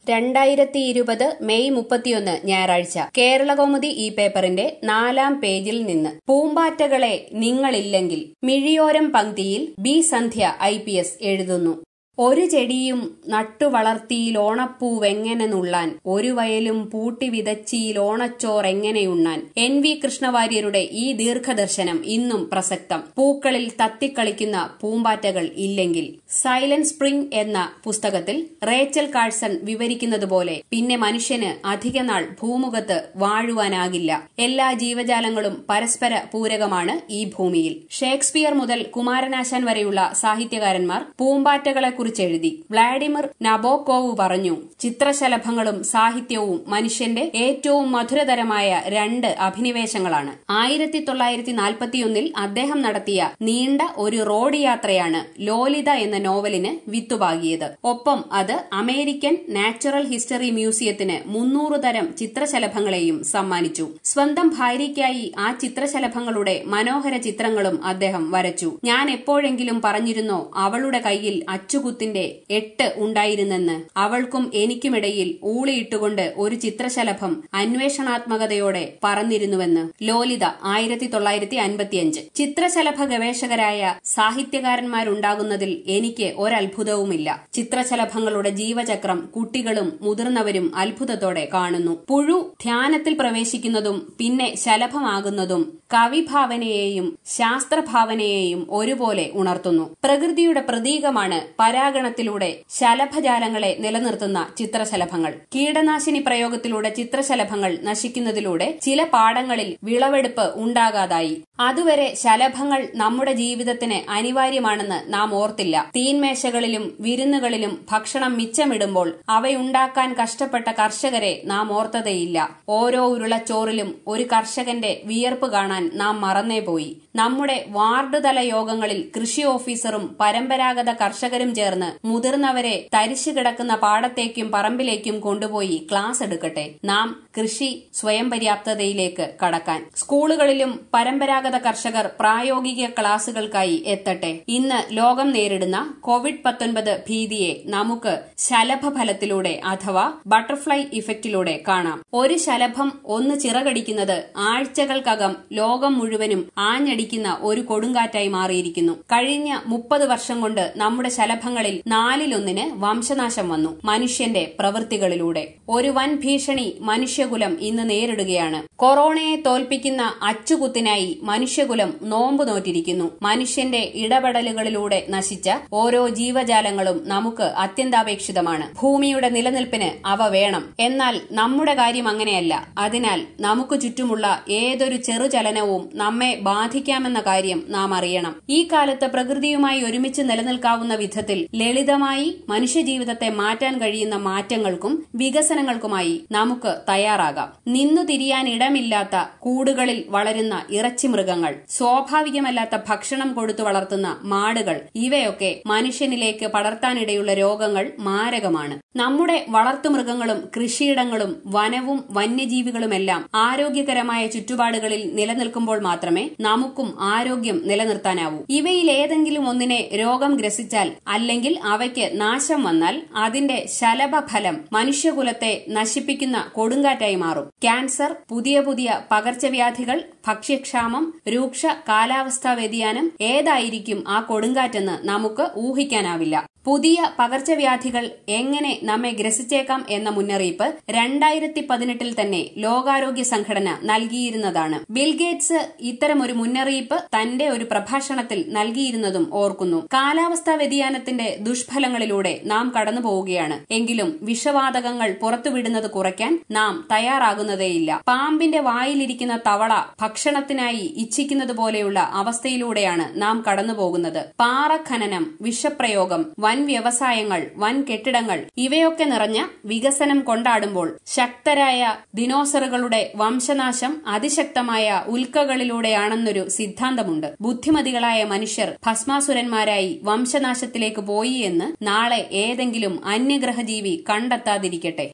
രണ്ടായിരത്തി ഇരുപത് മെയ് മുപ്പത്തിയൊന്ന് ഞായറാഴ്ച കേരളകൗമുദി ഈ പേപ്പറിന്റെ നാലാം പേജിൽ നിന്ന് പൂമ്പാറ്റകളെ നിങ്ങളില്ലെങ്കിൽ മിഴിയോരം പങ്ക്തിയിൽ ബി സന്ധ്യ ഐ എഴുതുന്നു ഒരു ചെടിയും നട്ടുവളർത്തിയിലോണപ്പൂവെങ്ങനെ നുള്ളാൻ ഒരു വയലും പൂട്ടി വിതച്ചിയിലോണച്ചോറെങ്ങനെയുണ്ണാൻ എൻ വി കൃഷ്ണവാര്യരുടെ ഈ ദീർഘദർശനം ഇന്നും പ്രസക്തം പൂക്കളിൽ തത്തിക്കളിക്കുന്ന പൂമ്പാറ്റകൾ ഇല്ലെങ്കിൽ സൈലന്റ് സ്പ്രിംഗ് എന്ന പുസ്തകത്തിൽ റേച്ചൽ കാഴ്സൺ വിവരിക്കുന്നതുപോലെ പിന്നെ മനുഷ്യന് അധികനാൾ ഭൂമുഖത്ത് വാഴുവാനാകില്ല എല്ലാ ജീവജാലങ്ങളും പരസ്പര പൂരകമാണ് ഈ ഭൂമിയിൽ ഷേക്സ്പിയർ മുതൽ കുമാരനാശാൻ വരെയുള്ള സാഹിത്യകാരന്മാർ പൂമ്പാറ്റകളെ കുറിച്ചെഴുതി വ്ളാഡിമിർ നബോക്കോവ് പറഞ്ഞു ചിത്രശലഭങ്ങളും സാഹിത്യവും മനുഷ്യന്റെ ഏറ്റവും മധുരതരമായ രണ്ട് അഭിനിവേശങ്ങളാണ് ആയിരത്തി തൊള്ളായിരത്തി നാൽപ്പത്തിയൊന്നിൽ അദ്ദേഹം നടത്തിയ നീണ്ട ഒരു റോഡ് യാത്രയാണ് ലോലിത എന്ന നോവലിന് വിത്തുപാകിയത് ഒപ്പം അത് അമേരിക്കൻ നാച്ചുറൽ ഹിസ്റ്ററി മ്യൂസിയത്തിന് മുന്നൂറ് തരം ചിത്രശലഭങ്ങളെയും സമ്മാനിച്ചു സ്വന്തം ഭാര്യയ്ക്കായി ആ ചിത്രശലഭങ്ങളുടെ മനോഹര ചിത്രങ്ങളും അദ്ദേഹം വരച്ചു ഞാൻ എപ്പോഴെങ്കിലും പറഞ്ഞിരുന്നോ അവളുടെ കയ്യിൽ അച്ചുകുത്തിന്റെ എട്ട് ഉണ്ടായിരുന്നെന്ന് അവൾക്കും എനിക്കുമിടയിൽ ഊളിയിട്ടുകൊണ്ട് ഒരു ചിത്രശലഭം അന്വേഷണാത്മകതയോടെ പറന്നിരുന്നുവെന്ന് ലോലിത ആയിരത്തി തൊള്ളായിരത്തി അൻപത്തിയഞ്ച് ചിത്രശലഭ ഗവേഷകരായ സാഹിത്യകാരന്മാരുണ്ടാകുന്നതിൽ എനിക്ക് ഒരത്ഭുതവുമില്ല ചിത്രശലഭങ്ങളുടെ ജീവചക്രം കുട്ടികളും മുതിർന്നവരും അത്ഭുതത്തോടെ കാണുന്നു പുഴു ധ്യാനത്തിൽ പ്രവേശിക്കുന്നതും പിന്നെ ശലഭമാകുന്നതും കവിഭാവനയെയും ശാസ്ത്രഭാവനയെയും ഒരുപോലെ ഉണർത്തുന്നു പ്രകൃതിയുടെ പ്രതീകമാണ് പരാഗണത്തിലൂടെ ശലഭജാലങ്ങളെ നിലനിർത്തുന്ന ചിത്രശലഭങ്ങൾ കീടനാശിനി പ്രയോഗത്തിലൂടെ ചിത്രശലഭങ്ങൾ നശിക്കുന്നതിലൂടെ ചില പാടങ്ങളിൽ വിളവെടുപ്പ് ഉണ്ടാകാതായി അതുവരെ ശലഭങ്ങൾ നമ്മുടെ ജീവിതത്തിന് അനിവാര്യമാണെന്ന് നാം ഓർത്തില്ല തീൻമേശകളിലും വിരുന്നുകളിലും ഭക്ഷണം മിച്ചമിടുമ്പോൾ അവയുണ്ടാക്കാൻ കഷ്ടപ്പെട്ട കർഷകരെ നാം ഓർത്തതേയില്ല ഓരോ ഉരുളച്ചോറിലും ഒരു കർഷകന്റെ വിയർപ്പ് കാണാൻ നാം മറന്നേ പോയി നമ്മുടെ വാർഡ് തല യോഗങ്ങളിൽ കൃഷി ഓഫീസറും പരമ്പരാഗത കർഷകരും ചേർന്ന് മുതിർന്നവരെ തരിശു കിടക്കുന്ന പാടത്തേക്കും പറമ്പിലേക്കും കൊണ്ടുപോയി ക്ലാസ് എടുക്കട്ടെ നാം കൃഷി സ്വയം പര്യാപ്തതയിലേക്ക് കടക്കാൻ സ്കൂളുകളിലും പരമ്പരാഗത കർഷകർ പ്രായോഗിക ക്ലാസുകൾക്കായി എത്തട്ടെ ഇന്ന് ലോകം നേരിടുന്ന കോവിഡ് പത്തൊൻപത് ഭീതിയെ നമുക്ക് ശലഭഫലത്തിലൂടെ അഥവാ ബട്ടർഫ്ലൈ ഇഫക്റ്റിലൂടെ കാണാം ഒരു ശലഭം ഒന്ന് ചിറകടിക്കുന്നത് ആഴ്ചകൾക്കകം ലോകം മുഴുവനും ആഞ്ഞടിക്കുന്ന ഒരു കൊടുങ്കാറ്റായി മാറിയിരിക്കുന്നു കഴിഞ്ഞ മുപ്പത് വർഷം കൊണ്ട് നമ്മുടെ ശലഭങ്ങളിൽ നാലിലൊന്നിന് വംശനാശം വന്നു മനുഷ്യന്റെ പ്രവൃത്തികളിലൂടെ ഒരു വൻ ഭീഷണി മനുഷ്യകുലം ഇന്ന് നേരിടുകയാണ് കൊറോണയെ തോൽപ്പിക്കുന്ന അച്ചുകുത്തിനായി മനുഷ്യകുലം നോമ്പ് നോറ്റിരിക്കുന്നു മനുഷ്യന്റെ ഇടപെടലുകളിലൂടെ നശിച്ച ഓരോ ജീവജാലങ്ങളും നമുക്ക് അത്യന്താപേക്ഷിതമാണ് ഭൂമിയുടെ നിലനിൽപ്പിന് അവ വേണം എന്നാൽ നമ്മുടെ കാര്യം അങ്ങനെയല്ല അതിനാൽ നമുക്ക് ചുറ്റുമുള്ള ഏതൊരു ചെറുചലനവും നമ്മെ ബാധിക്കാമെന്ന കാര്യം നാം അറിയണം ഈ കാലത്ത് പ്രകൃതിയുമായി ഒരുമിച്ച് നിലനിൽക്കാവുന്ന വിധത്തിൽ ലളിതമായി മനുഷ്യജീവിതത്തെ മാറ്റാൻ കഴിയുന്ന മാറ്റങ്ങൾക്കും വികസനങ്ങൾക്കുമായി നമുക്ക് തയ്യാറാകാം നിന്നു തിരിയാൻ ഇടമില്ലാത്ത കൂടുകളിൽ വളരുന്ന ഇറച്ചി മൃഗങ്ങൾ സ്വാഭാവികമല്ലാത്ത ഭക്ഷണം കൊടുത്തു വളർത്തുന്ന മാടുകൾ ഇവയൊക്കെ മനുഷ്യനിലേക്ക് പടർത്താനിടയുള്ള രോഗങ്ങൾ മാരകമാണ് നമ്മുടെ വളർത്തുമൃഗങ്ങളും കൃഷിയിടങ്ങളും വനവും വന്യജീവികളുമെല്ലാം ആരോഗ്യകരമായ ചുറ്റുപാടുകളിൽ നിലനിൽക്കുമ്പോൾ മാത്രമേ നമുക്കും ആരോഗ്യം നിലനിർത്താനാവൂ ഇവയിൽ ഏതെങ്കിലും ഒന്നിനെ രോഗം ഗ്രസിച്ചാൽ അല്ലെങ്കിൽ അവയ്ക്ക് നാശം വന്നാൽ അതിന്റെ ശലഭഫലം മനുഷ്യകുലത്തെ നശിപ്പിക്കുന്ന കൊടുങ്കാറ്റായി മാറും ക്യാൻസർ പുതിയ പുതിയ പകർച്ചവ്യാധികൾ ഭക്ഷ്യക്ഷാമം രൂക്ഷ കാലാവസ്ഥാ വ്യതിയാനം ഏതായിരിക്കും ആ കൊടുങ്കാറ്റെന്ന് നമുക്ക് ഊഹിക്കാനാവില്ല പുതിയ പകർച്ചവ്യാധികൾ എങ്ങനെ നമ്മെ ഗ്രസിച്ചേക്കാം എന്ന മുന്നറിയിപ്പ് രണ്ടായിരത്തി പതിനെട്ടിൽ തന്നെ ലോകാരോഗ്യ സംഘടന നൽകിയിരുന്നതാണ് ബിൽഗേറ്റ്സ് ഇത്തരമൊരു മുന്നറിയിപ്പ് തന്റെ ഒരു പ്രഭാഷണത്തിൽ നൽകിയിരുന്നതും ഓർക്കുന്നു കാലാവസ്ഥാ വ്യതിയാനത്തിന്റെ ദുഷ്ഫലങ്ങളിലൂടെ നാം കടന്നു പോവുകയാണ് എങ്കിലും വിഷവാതകങ്ങൾ പുറത്തുവിടുന്നത് കുറയ്ക്കാൻ നാം തയ്യാറാകുന്നതേയില്ല പാമ്പിന്റെ വായിലിരിക്കുന്ന തവള ഭക്ഷണത്തിനായി ഇച്ഛിക്കുന്നത് പോലെയുള്ള അവസ്ഥയിലൂടെയാണ് നാം കടന്നുപോകുന്നത് പാറഖനനം വിഷപ്രയോഗം വൻ വ്യവസായങ്ങൾ വൻ കെട്ടിടങ്ങൾ ഇവയൊക്കെ നിറഞ്ഞ വികസനം കൊണ്ടാടുമ്പോൾ ശക്തരായ ദിനോസറുകളുടെ വംശനാശം അതിശക്തമായ ഉൽക്കകളിലൂടെയാണെന്നൊരു സിദ്ധാന്തമുണ്ട് ബുദ്ധിമതികളായ മനുഷ്യർ ഭസ്മാസുരന്മാരായി വംശനാശത്തിലേക്ക് പോയി എന്ന് നാളെ ഏതെങ്കിലും അന്യഗ്രഹജീവി കണ്ടെത്താതിരിക്കട്ടെ